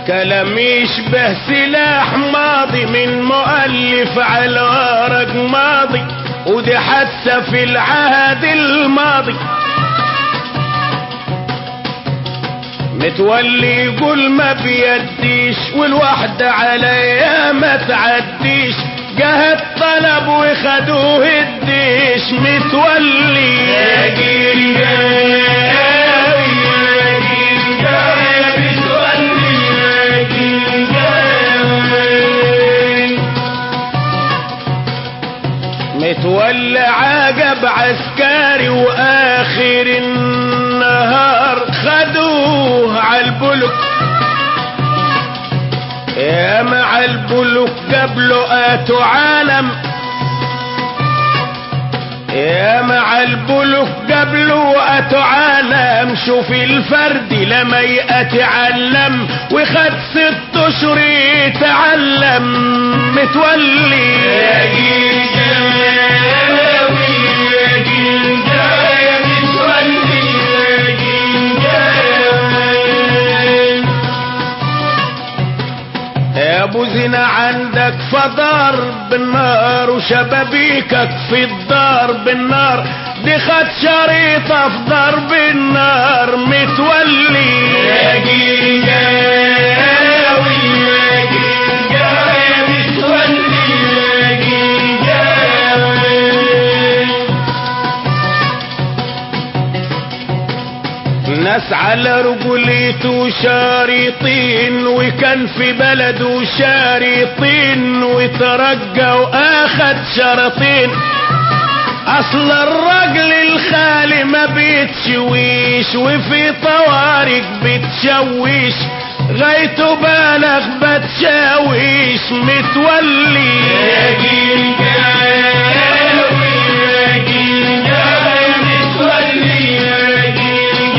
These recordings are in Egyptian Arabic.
كلام يشبه سلاح ماضي من مؤلف على ورق ماضي ودي حادثة في العهد الماضي متولي يقول ما بيديش والوحدة عليا ما تعديش جه الطلب وخدوه الديش متولي يا جيل جاوي يا جيل جاوي متولي يا جيل جاوي متولى عجب عسكري واخر النهار خدوه عالبلك يا مع البلوك قبله اتوا عالم يا مع البلوك قبله اتوا عالم شوف الفرد لما يتعلم وخد ست اشهر يتعلم متولي يا جيل جاوي يا جيل جاوي متولي يا جيل جاوي يا ابو زنا عندك فضار بالنار وشبابيكك في الدار بالنار دي خد شريطة في ضرب النار متولي يا جيل جاوي يا جيل جاوي متولي يا جيل جاوي ناس على رجوليته شارطين وكان في بلده شارطين وترجى واخد شرطين اصل الرجل الخالي ما بيتشويش وفي طوارق بتشويش غايته بالغ بتشاويش متولي يا جيل جاوي يا جيل جاوي متولي يا جيل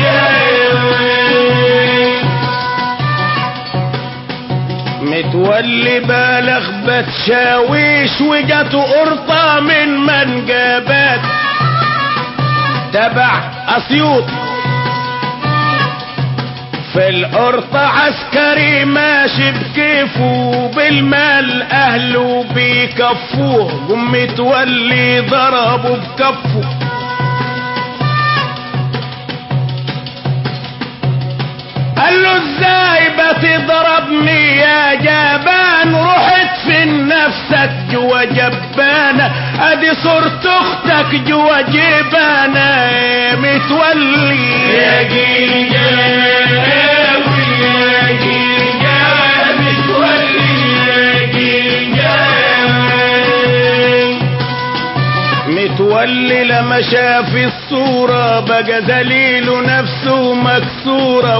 جاوي متولي بالغ بتشاويش وجاته قرطة من منجبات تبع اسيوط في القرطة عسكري ماشي بكيفه بالمال اهله بيكفوه قم متولي ضربه بكفه قال له ازاي بتضربني يا جبان رحت في نفسك جوا جبانة ادي صورة اختك جوا جبانة متولي يا جيل جاوي يا جيل جاوي متولي يا جيل جاوي متولي لما شاف الصورة بقى دليله نفسه مكسورة